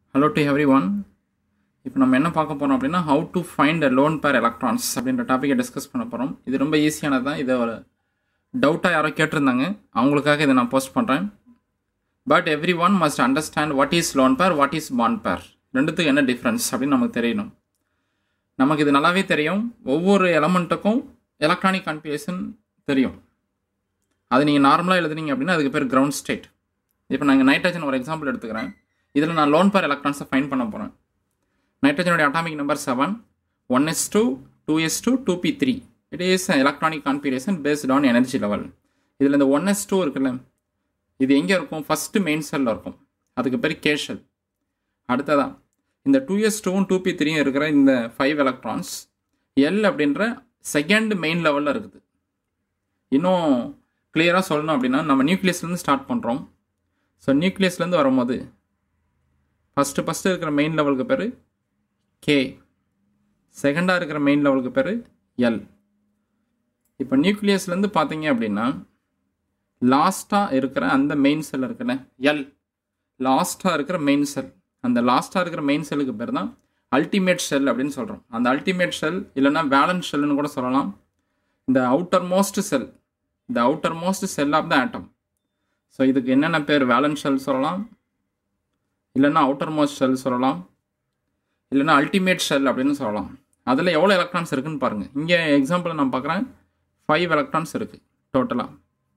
hello to every one இப்போ நம்ம என்ன பார்க்க போகிறோம் அப்படின்னா how to find a lone pair electrons அப்படின்ற டாப்பிக்கை டிஸ்கஸ் பண்ண போகிறோம் இது ரொம்ப ஈஸியானது தான் இதை ஒரு டவுட்டாக யாரோ கேட்டிருந்தாங்க அவங்களுக்காக இதை நான் போஸ்ட் பண்ணுறேன் but everyone must understand what is lone pair what is bond pair ரெண்டுத்துக்கு என்ன டிஃப்ரென்ஸ் அப்படின்னு நமக்கு தெரியணும் நமக்கு இது நல்லாவே தெரியும் ஒவ்வொரு எலமெண்ட்டுக்கும் எலக்ட்ரானிக் கன்ஃபிகரேஷன் தெரியும் அது நீங்கள் நார்மலாக எழுதுனீங்க அப்படின்னா அதுக்கு பேர் கிரவுண்ட் ஸ்டேட் இப்போ நான் இங்கே நைட்ரஜன் ஒரு எக்ஸாம்பிள் எடுத்துக்கிறேன் இதில் நான் லோன் பேர் எலக்ட்ரான்ஸை ஃபைன் பண்ண போகிறேன் நைட்ரஜனுடைய atomic number seven one S two two S two two P three it is electronic configuration based on energy level இதில் இந்த ஒன் எஸ் டூ இருக்குல்ல இது எங்கே இருக்கும் ஃபஸ்ட்டு மெயின் செல்லில் இருக்கும் அதுக்கு பேர் கே ஷெல் அடுத்ததான் இந்த டூ எஸ் டூவும் டூ பி த்ரீயும் இருக்கிற இந்த ஃபைவ் எலக்ட்ரான்ஸ் எல் அப்படின்ற செகண்ட் மெயின் லெவலில் இருக்குது இன்னும் கிளியராக சொல்லணும் அப்படின்னா நம்ம நியூக்ளியஸ்லேருந்து ஸ்டார்ட் பண்ணுறோம் ஸோ நியூக்ளியஸ்லேருந்து வரும்போது ஃபஸ்ட்டு ஃபஸ்ட்டு இருக்கிற மெயின் லெவலுக்கு பேர் கே செகண்டாக இருக்கிற மெயின் லெவலுக்கு பேர் எல் இப்போ நியூக்ளியஸ்லேருந்து பார்த்தீங்க அப்படின்னா லாஸ்ட்டாக இருக்கிற அந்த மெயின் செல் இருக்குல்ல எல் லாஸ்ட்டாக இருக்கிற மெயின் செல் அந்த லாஸ்ட்டாக இருக்கிற மெயின் செல்லுக்கு பேர் தான் அல்டிமேட் செல் அப்படின்னு சொல்கிறோம் அந்த அல்டிமேட் செல் இல்லைன்னா வேலன்ஸ் செல்லுன்னு கூட சொல்லலாம் இந்த அவுட்டர் மோஸ்ட் செல் இந்த outermost shell of the atom so இதுக்கு என்னென்ன பேர் வேலன்ஸ் செல் சொல்லலாம் இல்லைன்னா அவுட்டர் மோஸ்ட் செல் சொல்லலாம் இல்லைன்னா அல்டிமேட் செல் அப்படின்னு சொல்லலாம் அதில் எவ்வளோ எலக்ட்ரான்ஸ் இருக்குன்னு பாருங்கள் இங்கே எக்ஸாம்பிள் நான் பார்க்குறேன் ஃபைவ் எலக்ட்ரான்ஸ் இருக்குது டோட்டலாக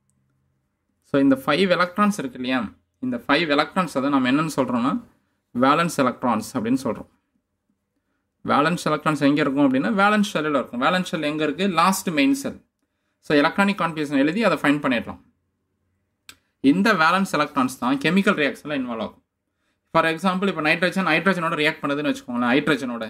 ஸோ இந்த ஃபைவ் எலக்ட்ரான்ஸ் இருக்கு இல்லையா இந்த ஃபைவ் எலக்ட்ரான்ஸ் அதை நம்ம என்னென்னு சொல்கிறோம்னா வேலன்ஸ் எலக்ட்ரான்ஸ் அப்படின்னு சொல்கிறோம் வேலன்ஸ் எலக்ட்ரான்ஸ் எங்கே இருக்கும் அப்படின்னா வேலன்ஸ் செல்லில் இருக்கும் வேலன்ஸ் செல் எங்கே இருக்குது last main shell so electronic configuration எழுதி அதை ஃபைன் பண்ணிடலாம் இந்த வேலன்ஸ் எலக்ட்ரான்ஸ் தான் கெமிக்கல் ரியாக்ஷனில் இன்வால்வ் ஆகும் ஃபார் எக்ஸாம்பிள் இப்போ நைட்ரஜன் ஹைட்ரஜனோட ரியாக்ட் பண்ணுதுன்னு வச்சுக்கோங்களேன் ஹைட்ரஜனோட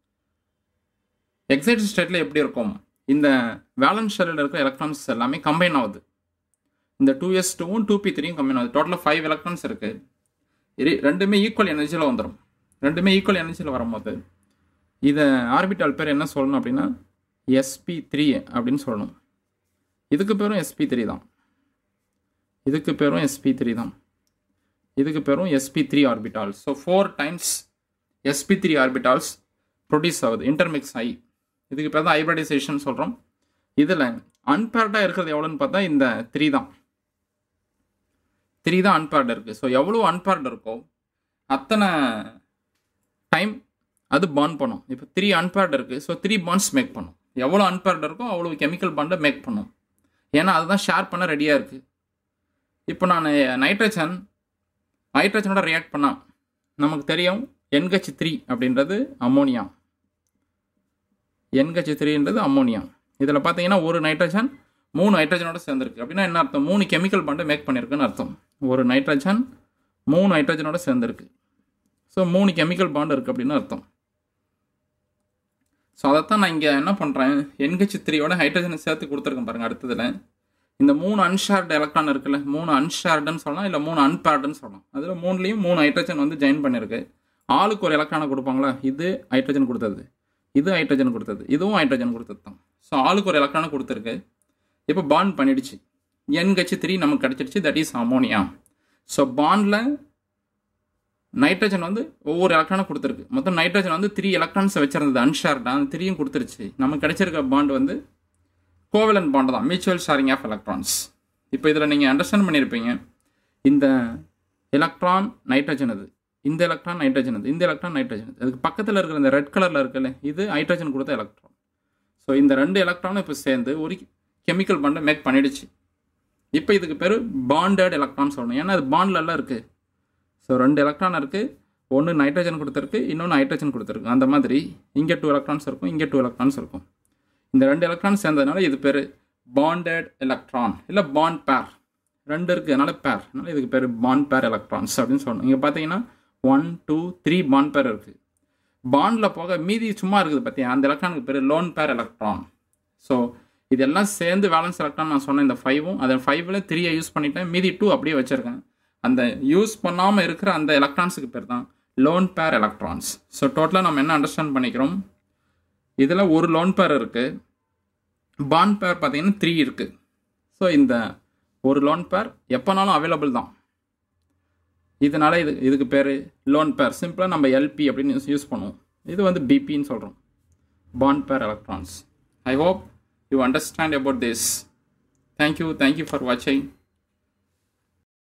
எக்ஸைட்டட் ஸ்டேட்டில் எப்படி இருக்கும் இந்த வேலன்ஸ் ஷெல்லில் இருக்கிற எலக்ட்ரான்ஸ் எல்லாமே கம்பைன் ஆகுது இந்த டூ எஸ் டூவும் டூ பி த்ரீயும் கம்பைன் ஆகுது டோட்டலாக ஃபைவ் எலக்ட்ரான்ஸ் இருக்குது ரெண்டுமே ஈக்குவல் எனர்ஜியில் வந்துடும் ரெண்டுமே ஈக்குவல் எனர்ஜியில் வரும்போது இதை ஆர்பிட்டால் பேர் என்ன சொல்லணும் அப்படின்னா எஸ்பி த்ரீ அப்படின்னு சொல்லணும் இதுக்கு பேரும் எஸ்பி த்ரீ தான் இதுக்கு பேரும் எஸ்பி த்ரீ தான் இதுக்கு பேரும் S P three orbitals so four times S P three orbitals produce ஆகுது இன்டர்மிக்ஸ் ஆகி இதுக்கு பேர் தான் ஹைப்ரடைசேஷன் சொல்கிறோம் இதில் அன்பேர்டாக இருக்கிறது எவ்வளோன்னு பார்த்தா இந்த த்ரீ தான் த்ரீ தான் அன்பேர்டு இருக்குது ஸோ எவ்வளோ அன்பேர்டு இருக்கோ அத்தனை டைம் அது பாண்ட் பண்ணும் இப்போ த்ரீ அன்பேர்டு இருக்குது ஸோ த்ரீ பாண்ட்ஸ் மேக் பண்ணும் எவ்வளோ அன்பேர்டு இருக்கோ அவ்வளோ கெமிக்கல் பாண்டை மேக் பண்ணும் ஏன்னா அதுதான் ஷேர் பண்ண ரெடியாக இருக்குது இப்போ நான் நைட்ரஜன் ஹைட்ரஜனோட ரியாக்ட் பண்ணால் நமக்கு தெரியும் என்ஹெச் த்ரீ அப்படின்றது அம்மோனியா என்ஹெச் த்ரீன்றது அம்மோனியா இதில் பார்த்தீங்கன்னா ஒரு நைட்ரஜன் மூணு ஹைட்ரஜனோட சேர்ந்துருக்கு அப்படின்னா என்ன அர்த்தம் மூணு கெமிக்கல் பாண்டை மேக் பண்ணியிருக்குன்னு அர்த்தம் ஒரு நைட்ரஜன் மூணு ஹைட்ரஜனோட சேர்ந்துருக்கு ஸோ மூணு கெமிக்கல் பாண்டு இருக்குது அப்படின்னு அர்த்தம் ஸோ அதைத்தான் நான் இங்கே என்ன பண்ணுறேன் என்ஹெச் த்ரீயோட ஹைட்ரஜனை சேர்த்து கொடுத்துருக்கேன் பாருங்கள் அடுத்ததில் இந்த மூணு அன்ஷேர்டு எலக்ட்ரான் இருக்குல்ல மூணு அன்ஷேர்டுன்னு சொல்லலாம் இல்லை மூணு அன்பேர்டுன்னு சொல்லலாம் அதில் மூணுலேயும் மூணு ஹைட்ரஜன் வந்து ஜாயின் பண்ணியிருக்கு ஆளுக்கு ஒரு எலக்ட்ரானை கொடுப்பாங்களா இது ஹைட்ரஜன் கொடுத்தது இது ஹைட்ரஜன் கொடுத்தது இதுவும் ஹைட்ரஜன் கொடுத்தது தான் ஸோ ஆளுக்கு ஒரு எலக்ட்ரானை கொடுத்துருக்கு இப்போ பாண்ட் பண்ணிடுச்சு என்ஹெச் த்ரீ நமக்கு கிடச்சிடுச்சு தட் இஸ் அமோனியா ஸோ பாண்டில் நைட்ரஜன் வந்து ஒவ்வொரு எலக்ட்ரானும் கொடுத்துருக்கு மொத்தம் நைட்ரஜன் வந்து த்ரீ எலக்ட்ரான்ஸ் வச்சிருந்தது அன்ஷேர்டாக அந்த த்ரீயும் கொடுத்துருச்சு நமக்கு கிடைச்சிருக்க பாண்ட் வந்து கோவலன் பாண்ட் தான் மியூச்சுவல் ஷேரிங் ஆஃப் எலக்ட்ரான்ஸ் இப்போ இதில் நீங்கள் அண்டர்ஸ்டாண்ட் பண்ணியிருப்பீங்க இந்த எலக்ட்ரான் நைட்ரஜன் அது இந்த எலக்ட்ரான் நைட்ரஜன் அது இந்த எலக்ட்ரான் நைட்ரஜன் அதுக்கு பக்கத்தில் இருக்கிற இந்த ரெட் கலரில் இருக்குல்ல இது ஹைட்ரஜன் கொடுத்த எலக்ட்ரான் ஸோ இந்த ரெண்டு எலக்ட்ரானும் இப்போ சேர்ந்து ஒரு கெமிக்கல் பாண்டை மேக் பண்ணிடுச்சு இப்போ இதுக்கு பேர் பாண்டட் எலக்ட்ரான் சொல்லணும் ஏன்னா அது பாண்ட்லலாம் இருக்குது ஸோ ரெண்டு எலக்ட்ரான் இருக்குது ஒன்று நைட்ரஜன் கொடுத்துருக்கு இன்னொன்று ஹைட்ரஜன் கொடுத்துருக்கு அந்த மாதிரி இங்கே டூ எலக்ட்ரான்ஸ் இருக்கும் இங்கே டூ எலக்ட்ரான்ஸ் இருக்கும் இந்த ரெண்டு எலக்ட்ரான் சேர்ந்ததுனால இது பேர் பாண்டட் எலக்ட்ரான் இல்லை பாண்ட் பேர் ரெண்டு இருக்குது அதனால பேர் அதனால இதுக்கு பேர் பாண்ட் பேர் எலக்ட்ரான்ஸ் அப்படின்னு சொல்லணும் இங்கே பார்த்தீங்கன்னா ஒன் டூ த்ரீ பாண்ட் பேர் இருக்குது பாண்டில் போக மீதி சும்மா இருக்குது பார்த்தியா அந்த எலக்ட்ரானுக்கு பேர் லோன் பேர் எலக்ட்ரான் ஸோ இதெல்லாம் சேர்ந்து வேலன்ஸ் எலக்ட்ரான் நான் சொன்னேன் இந்த ஃபைவும் அதை ஃபைவ்ல த்ரீயை யூஸ் பண்ணிட்டேன் மீதி டூ அப்படியே வச்சுருக்கேன் அந்த யூஸ் பண்ணாமல் இருக்கிற அந்த எலக்ட்ரான்ஸுக்கு பேர் தான் லோன் பேர் எலக்ட்ரான்ஸ் ஸோ டோட்டலாக நம்ம என்ன அண்டர்ஸ்டாண்ட் பண்ணிக்கிறோம் இதில் ஒரு லோன் பேர் இருக்குது பாண்ட் பேர் பார்த்தீங்கன்னா த்ரீ இருக்குது ஸோ இந்த ஒரு லோன் பேர் எப்போனாலும் அவைலபிள் தான் இதனால இது இதுக்கு பேர் லோன் பேர் சிம்பிளாக நம்ம எல்பி அப்படின்னு யூஸ் பண்ணுவோம் இது வந்து பிபின்னு சொல்கிறோம் bond pair electrons I hope you understand about this thank you thank you for வாட்சிங்